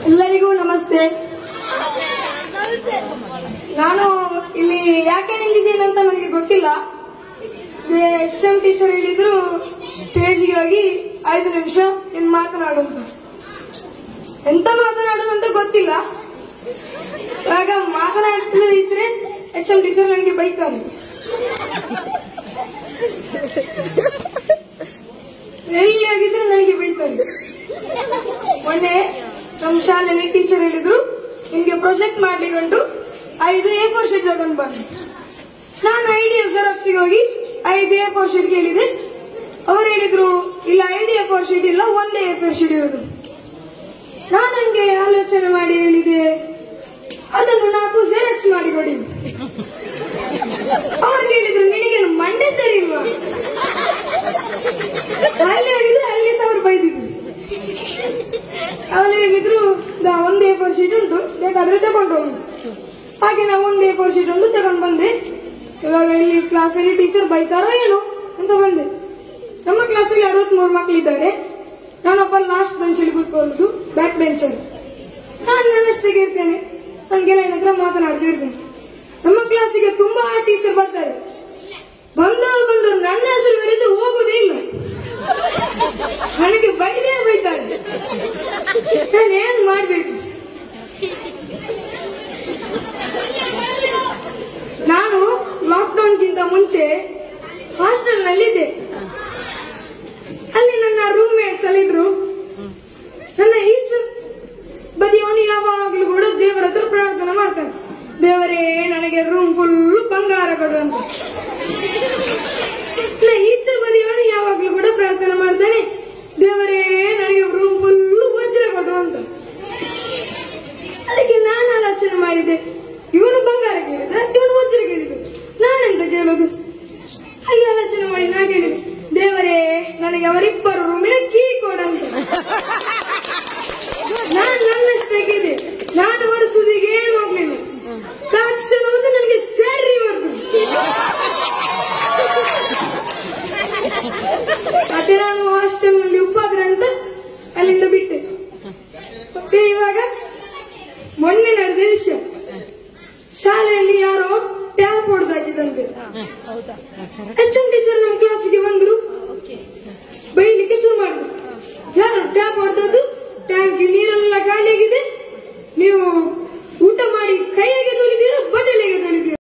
ಎಲ್ಲರಿಗೂ ನಮಸ್ತೆ ನಾನು ಇಲ್ಲಿ ಯಾಕೆ ನಿಂತಿದ್ದೇನೆ ಅಂತ ನನಗೆ ಗೊತ್ತಿಲ್ಲ ಎಚ್ ಎಂ ಟೀಚರ್ ಹೇಳಿದ್ರು ಸ್ಟೇಜ್ಗೆ ಹೋಗಿ ಐದು ನಿಮಿಷ ಇನ್ ಮಾತನಾಡು ಅಂತ ಎಂತ ಮಾತನಾಡೋದು ಅಂತ ಗೊತ್ತಿಲ್ಲ ಆಗ ಮಾತನಾಡ್ತಲೇ ಇದ್ರೆ ಎಚ್ ಎಂ ಟೀಚರ್ ನನಗೆ ಬೈತಾರೆ ಎಲ್ಲಿ ಆಗಿದ್ರು ನನಗೆ ಬೈತಾರೆ ಮೊನ್ನೆ ನಮ್ಮ ಶಾಲೆಯಲ್ಲಿ ಟೀಚರ್ ಹೇಳಿದ್ರು ನಿಮ್ಗೆ ಪ್ರಾಜೆಕ್ಟ್ ಮಾಡ್ಲಿಕೊಂಡು ಐದು ಎ ಫೋರ್ ಶೀಟ್ ತಗೊಂಡು ಬನ್ನಿ ನಾನು ಐಡಿಯಲ್ ಜೆರಾಕ್ಸ್ಗೆ ಹೋಗಿ ಐದು ಎ ಫೋರ್ ಶೀಟ್ ಕೇಳಿದೆ ಅವ್ರು ಹೇಳಿದ್ರು ಇಲ್ಲ ಐದು ಎ ಫೋರ್ ಶೀಟ್ ಇಲ್ಲ ಒಂದೇ ಎ ಫೋರ್ ಶೀಟ್ ಇರೋದು ನಾನು ಹಂಗೆ ಆಲೋಚನೆ ಮಾಡಿ ಹೇಳಿದೆ ಅದನ್ನು ನಾಲ್ಕು ಜೆರಾಕ್ಸ್ ಮಾಡಿ ಕೊಡಿ ಅವ್ರು ಹೇಳಿದ್ರು ನಿನಗೇನು ಮಂಡೆ ಸರಿ ಇಲ್ವಾ ಅಲ್ಲಿ ಹೋಗಿದ್ರೆ ಅಲ್ಲಿ ಸಾವಿರ ಬೈದಿದ್ರು ಅವ್ರು ಹೇಳಿದ್ರು "ದಾ, ಒಂದು ಎ ಫೋರ್ ಶೀಟ್ ಉಂಟು ಬೇಕಾದ್ರೆ ತಗೊಂಡು ಹೋಗು ಹಾಗೆ ನಾವು ಒಂದು ಎ ಫೋರ್ ಶೀಟ್ ಉಂಟು ತಗೊಂಡು ಬಂದೆ ಇವಾಗ ಇಲ್ಲಿ ಕ್ಲಾಸಲ್ಲಿ ಟೀಚರ್ ಬೈತಾರೋ ಏನೋ ಅಂತ ಬಂದೆ ನಮ್ಮ ಕ್ಲಾಸಲ್ಲಿ ಅರವತ್ಮೂರು ಮಕ್ಕಳಿದ್ದಾರೆ ನಾನೊಬ್ಬ ಲಾಸ್ಟ್ ಬೆಂಚಲ್ಲಿ ಕೂತ್ಕೊಳ್ಳೋದು ಬ್ಯಾಕ್ ಬೆಂಚಲ್ಲಿ ನಾನು ನನ್ನಷ್ಟಕ್ಕೆ ಇರ್ತೇನೆ ನನ್ನ ಗೆಳೆಯನ ಹತ್ರ ಮಾತನಾಡ್ತಾ ಇರ್ತೇನೆ ನಮ್ಮ ಕ್ಲಾಸಿಗೆ ತುಂಬಾ ಟೀಚರ್ ಬರ್ತಾರೆ ಬಂದವರು ಬಂದವರು ನನ್ನ ಹೆಸರು ಬರೆದು ಹೋಗುದೇ ಇಲ್ಲ ನನಗೆ ಬೈದೇ ಬೈತಾರೆ ನಾನು ಏನ್ ಮಾಡ್ಬೇಕು ನಾನು ಲಾಕ್ಡೌನ್ಗಿಂತ ಮುಂಚೆ ಹಾಸ್ಟೆಲ್ ನಲ್ಲಿದ್ದೆ ಅಲ್ಲಿ ನನ್ನ ರೂಮ್ ಮೇಟ್ಸ್ ಅಲ್ಲಿದ್ರು ನನ್ನ ಈಚೆ ಬದಿಯವನು ಯಾವಾಗ್ಲೂ ಕೂಡ ದೇವರ ಹತ್ರ ಪ್ರಾರ್ಥನೆ ಮಾಡ್ತಾನೆ ದೇವರೇ ನನಗೆ ರೂಮ್ ಫುಲ್ ಬಂಗಾರ ಕೊಡು ಅಂತ ನಾ ಈಚೆ ಬದಿಯವನು ಯಾವಾಗ್ಲೂ ಕೂಡ ಪ್ರಾರ್ಥನೆ ಮಾಡ್ತಾನೆ ದೇವರೇ ನನಗೆ ರೂಮ್ ಫುಲ್ ವಜ್ರ ಕೊಡು ಅಂತ ಅದಕ್ಕೆ ನಾನು ಆಲೋಚನೆ ಮಾಡಿದೆ ಇವನು ಬಂಗಾರ ಕೇಳಿದ ಇವನು ವಜ್ರ ಕೇಳಿದ ನಾನೆಂತ ಕೇಳೋದು ಹಾಗೆ ಆಲೋಚನೆ ಮಾಡಿ ನಾ ಕೇಳಿದೆ ದೇವರೇ ನನಗೆ ಅವರಿಬ್ಬರು ರೂಮಿನ ಕೀ ಕೊಡಂತ ನಾನು ನನ್ನಷ್ಟಕ್ಕಿದೆ ನಾನು ಒರೆಸುವುದಿಗೆ ಏನು ಹೋಗ್ಲಿಲ್ಲ ತಕ್ಷಣ ಬಂದು ನನಗೆ ಸರಿ ಹೊಡೆದು ಮತ್ತೆ ನಾನು ಹಾಸ್ಟೆಲ್ ನಲ್ಲಿ ಉಪಾದ್ರ ಅಂತ ಅಲ್ಲಿಂದ ಬಿಟ್ಟೆ ಮತ್ತೆ ಇವಾಗ ಮೊನ್ನೆ ನಡೆದ ವಿಷಯ ಶಾಲೆಯಲ್ಲಿ ಯಾರೋ ಟ್ಯಾಪ್ ಹೊಡೆದಾಗಿದ್ದಂತೆ ಎಚ್ ಎಂ ಟೀಚರ್ ನಮ್ಮ